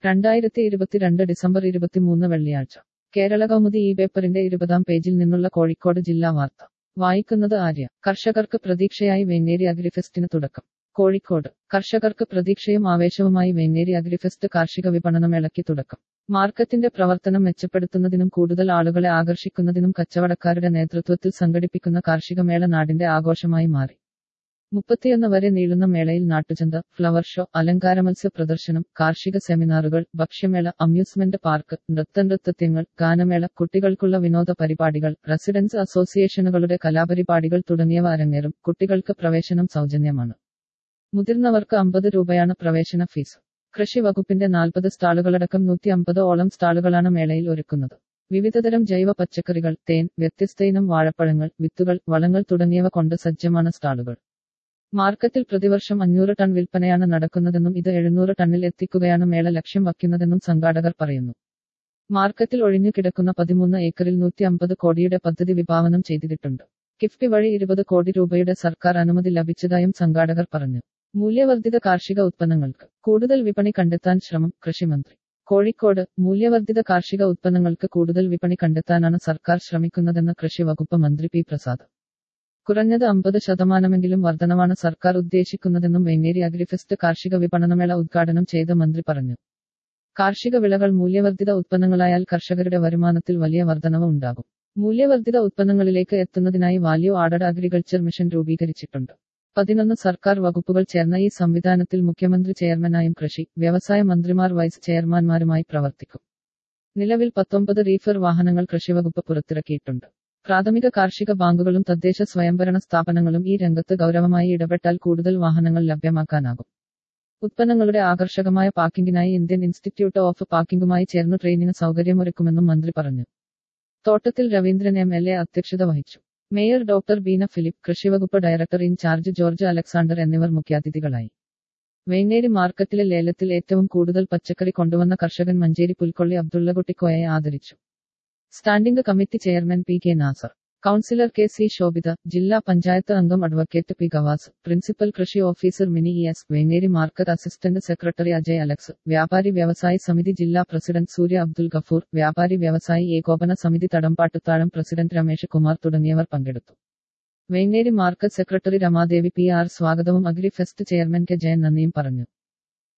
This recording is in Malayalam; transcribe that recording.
രണ്ടായിരത്തി ഇരുപത്തിരണ്ട് ഡിസംബർ ഇരുപത്തിമൂന്ന് വെള്ളിയാഴ്ച കേരള കൗമുദി ഈ പേപ്പറിന്റെ ഇരുപതാം പേജിൽ നിന്നുള്ള കോഴിക്കോട് ജില്ലാ വാർത്ത വായിക്കുന്നത് ആര്യ കർഷകർക്ക് പ്രതീക്ഷയായി വെങ്ങേരി അഗ്രിഫെസ്റ്റിന് തുടക്കം കോഴിക്കോട് കർഷകർക്ക് പ്രതീക്ഷയും ആവേശവുമായി വെങ്ങേരി അഗ്രിഫെസ്റ്റ് കാർഷിക വിപണനമേളയ്ക്ക് തുടക്കം മാർക്കറ്റിന്റെ പ്രവർത്തനം മെച്ചപ്പെടുത്തുന്നതിനും കൂടുതൽ ആളുകളെ ആകർഷിക്കുന്നതിനും കച്ചവടക്കാരുടെ നേതൃത്വത്തിൽ സംഘടിപ്പിക്കുന്ന കാർഷിക മേള നാടിന്റെ ആഘോഷമായി മാറി മുപ്പത്തിയൊന്ന് വരെ നീളുന്ന മേളയിൽ നാട്ടുചന്ത ഫ്ലവർ ഷോ അലങ്കാര മത്സ്യ പ്രദർശനം കാർഷിക സെമിനാറുകൾ ഭക്ഷ്യമേള അമ്യൂസ്മെന്റ് പാർക്ക് നൃത്തനൃത്യങ്ങൾ ഗാനമേള കുട്ടികൾക്കുള്ള വിനോദ പരിപാടികൾ റെസിഡൻസ് അസോസിയേഷനുകളുടെ കലാപരിപാടികൾ തുടങ്ങിയവ അരങ്ങേറും കുട്ടികൾക്ക് പ്രവേശനം സൗജന്യമാണ് മുതിർന്നവർക്ക് അമ്പത് രൂപയാണ് പ്രവേശന ഫീസ് കൃഷി വകുപ്പിന്റെ നാൽപ്പത് സ്റ്റാളുകളടക്കം നൂറ്റി അമ്പത് ഓളം സ്റ്റാളുകളാണ് മേളയിൽ ഒരുക്കുന്നത് വിവിധതരം ജൈവ പച്ചക്കറികൾ തേൻ വ്യത്യസ്ത ഇനം വാഴപ്പഴങ്ങൾ വിത്തുകൾ വളങ്ങൾ തുടങ്ങിയവ കൊണ്ട് സജ്ജമാണ് സ്റ്റാളുകൾ മാർക്കറ്റിൽ പ്രതിവർഷം അഞ്ഞൂറ് ടൺ വിൽപ്പനയാണ് നടക്കുന്നതെന്നും ഇത് എഴുന്നൂറ് ടണ്ണിൽ എത്തിക്കുകയാണ് മേള ലക്ഷ്യം വയ്ക്കുന്നതെന്നും സംഘാടകർ പറയുന്നു മാർക്കറ്റിൽ ഒഴിഞ്ഞു കിടക്കുന്ന പതിമൂന്ന് ഏക്കറിൽ നൂറ്റി അമ്പത് കോടിയുടെ പദ്ധതി വിഭാവനം ചെയ്തിട്ടുണ്ട് കിഫ്ബി വഴി ഇരുപത് കോടി രൂപയുടെ സർക്കാർ അനുമതി ലഭിച്ചതായും സംഘാടകർ പറഞ്ഞു മൂല്യവർദ്ധിത കാർഷിക ഉത്പന്നങ്ങൾക്ക് കൂടുതൽ വിപണി കണ്ടെത്താൻ ശ്രമം കൃഷിമന്ത്രി കോഴിക്കോട് മൂല്യവർദ്ധിത കാർഷിക ഉത്പന്നങ്ങൾക്ക് കൂടുതൽ വിപണി കണ്ടെത്താനാണ് സർക്കാർ ശ്രമിക്കുന്നതെന്ന് കൃഷി വകുപ്പ് മന്ത്രി പി പ്രസാദ് കുറഞ്ഞത് അമ്പത് ശതമാനമെങ്കിലും വർധനവാണ് സർക്കാർ ഉദ്ദേശിക്കുന്നതെന്നും വെങ്ങേരി അഗ്രിഫെസ്റ്റ് കാർഷിക വിപണനമേള ഉദ്ഘാടനം ചെയ്ത മന്ത്രി പറഞ്ഞു കാർഷിക വിളകൾ മൂല്യവർദ്ധിത ഉത്പന്നങ്ങളായാൽ കർഷകരുടെ വരുമാനത്തിൽ വലിയ വർധനവ് ഉണ്ടാകും മൂല്യവർദ്ധിത ഉത്പന്നങ്ങളിലേക്ക് എത്തുന്നതിനായി വാല്യൂ ആഡഡ് അഗ്രികൾച്ചർ മിഷൻ രൂപീകരിച്ചിട്ടുണ്ട് പതിനൊന്ന് സർക്കാർ വകുപ്പുകൾ ചേർന്ന ഈ സംവിധാനത്തിൽ മുഖ്യമന്ത്രി ചെയർമാനായും കൃഷി വ്യവസായ മന്ത്രിമാർ വൈസ് ചെയർമാൻമാരുമായി പ്രവർത്തിക്കും നിലവിൽ പത്തൊമ്പത് റീഫർ വാഹനങ്ങൾ കൃഷിവകുപ്പ് പുറത്തിറക്കിയിട്ടുണ്ട് പ്രാഥമിക കാർഷിക ബാങ്കുകളും തദ്ദേശ സ്വയംഭരണ സ്ഥാപനങ്ങളും ഈ രംഗത്ത് ഗൗരവമായി ഇടപെട്ടാൽ കൂടുതൽ വാഹനങ്ങൾ ലഭ്യമാക്കാനാകും ഉത്പന്നങ്ങളുടെ ആകർഷകമായ പാക്കിംഗിനായി ഇന്ത്യൻ ഇൻസ്റ്റിറ്റ്യൂട്ട് ഓഫ് പാക്കിംഗുമായി ചേർന്ന് ട്രെയിനിന് സൗകര്യമൊരുക്കുമെന്നും മന്ത്രി പറഞ്ഞു തോട്ടത്തിൽ രവീന്ദ്രൻ എം എൽ എ അധ്യക്ഷത വഹിച്ചു മേയർ ഡോക്ടർ ബീന ഫിലിപ്പ് കൃഷിവകുപ്പ് ഡയറക്ടർ ഇൻചാർജ് ജോർജ് അലക്സാണ്ടർ എന്നിവർ മുഖ്യാതിഥികളായി വേങ്ങേരി മാർക്കറ്റിലെ ലേലത്തിൽ ഏറ്റവും കൂടുതൽ പച്ചക്കറി കൊണ്ടുവന്ന കർഷകൻ മഞ്ചേരി പുൽക്കൊള്ളി അബ്ദുള്ളകുട്ടിക്കോയെ ആദരിച്ചു standing committee chairman P K Nasar councillor K C Shobhitha ജില്ലാ പഞ്ചായത്ത് അംഗം അഡ്വക്കേറ്റ് പി ഗവാസ് പ്രിൻസിപ്പൽ കൃഷി officer Mini E S Vengeri market assistant secretary Ajay Alex വ്യാപാരി വ്യവസായി സമിതി ജില്ലാ പ്രസിഡന്റ് സൂര്യ അബ്ദുൽ ഗഫൂർ വ്യാപാരി വ്യവസായി ഏകോപന സമിതി തടംപാട്ടുത്താഴം പ്രസിഡന്റ് രമേശ് കുമാർ തുടങ്ങിയവർ പങ്കെടുത്തു Vengeri market secretary Ramadevi P R സ്വാഗതവും agri fest chairman K Jayan നന്ദിയും പറഞ്ഞു